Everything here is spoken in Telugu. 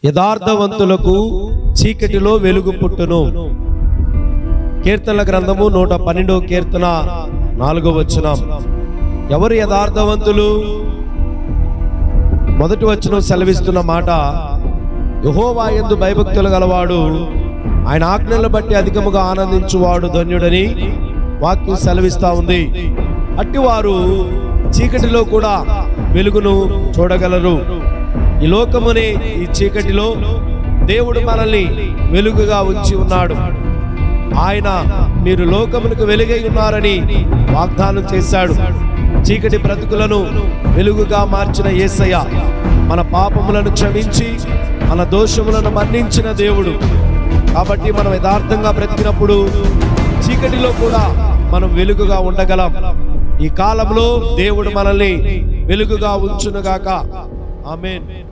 యథార్థవంతులకు చీకటిలో వెలుగు పుట్టును కీర్తనల గ్రంథము నూట పన్నెండవ కీర్తన నాలుగో వచనం ఎవరు యథార్థవంతులు మొదటి వచనం సెలవిస్తున్న మాట యహోవా యందు భయభక్తులు గలవాడు ఆయన ఆజ్ఞలను బట్టి అధికముగా ఆనందించువాడు ధన్యుడని వాక్యం సెలవిస్తా ఉంది అట్టివారు చీకటిలో కూడా వెలుగును చూడగలరు ఈ లోకమునే ఈ చీకటిలో దేవుడు మనల్ని వెలుగుగా ఉంచి ఉన్నాడు ఆయన మీరు లోకమునకు వెలుగై ఉన్నారని వాగ్దానం చేశాడు చీకటి బ్రతుకులను వెలుగుగా మార్చిన యేసయ్య మన పాపములను క్షమించి మన దోషములను మన్నించిన దేవుడు కాబట్టి మనం యథార్థంగా బ్రతికినప్పుడు చీకటిలో కూడా మనం వెలుగుగా ఉండగలం ఈ కాలంలో దేవుడు మనల్ని వెలుగుగా ఉంచునుగాక ఆమేన్